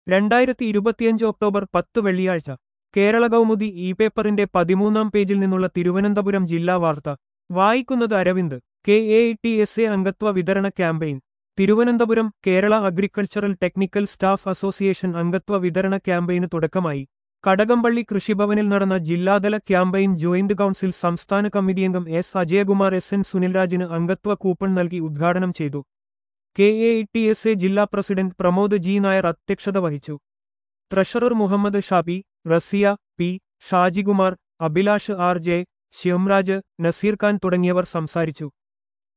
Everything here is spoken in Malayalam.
രണ്ടായിരത്തി ഇരുപത്തിയഞ്ച് ഒക്ടോബർ പത്ത് വെള്ളിയാഴ്ച കേരള കൗമുദി ഇ പേപ്പറിന്റെ പതിമൂന്നാം പേജിൽ നിന്നുള്ള തിരുവനന്തപുരം ജില്ലാ വാർത്ത വായിക്കുന്നത് Aravind K A T S A അംഗത്വ വിതരണ campaign Thiruvananthapuram Kerala agricultural technical staff association അംഗത്വ വിതരണ ക്യാമ്പയിന് തുടക്കമായി കടകംപള്ളി കൃഷിഭവനിൽ നടന്ന ജില്ലാതല ക്യാമ്പയിൻ ജോയിന്റ് കൌൺസിൽ സംസ്ഥാന കമ്മിറ്റി അംഗം എസ് അജയകുമാർ എസ് എൻ സുനിൽരാജിന് അംഗത്വ കൂപ്പൺ നൽകി ഉദ്ഘാടനം ചെയ്തു K A T S A ജില്ലാ പ്രസിഡന്റ് പ്രമോദ് ജി നായർ അധ്യക്ഷത വഹിച്ചു treasurer Muhammad Shabi Rasiya P Shajikumar Abhilash R J Shivamraj Naseer Khan തുടങ്ങിയവർ സംസാരിച്ചു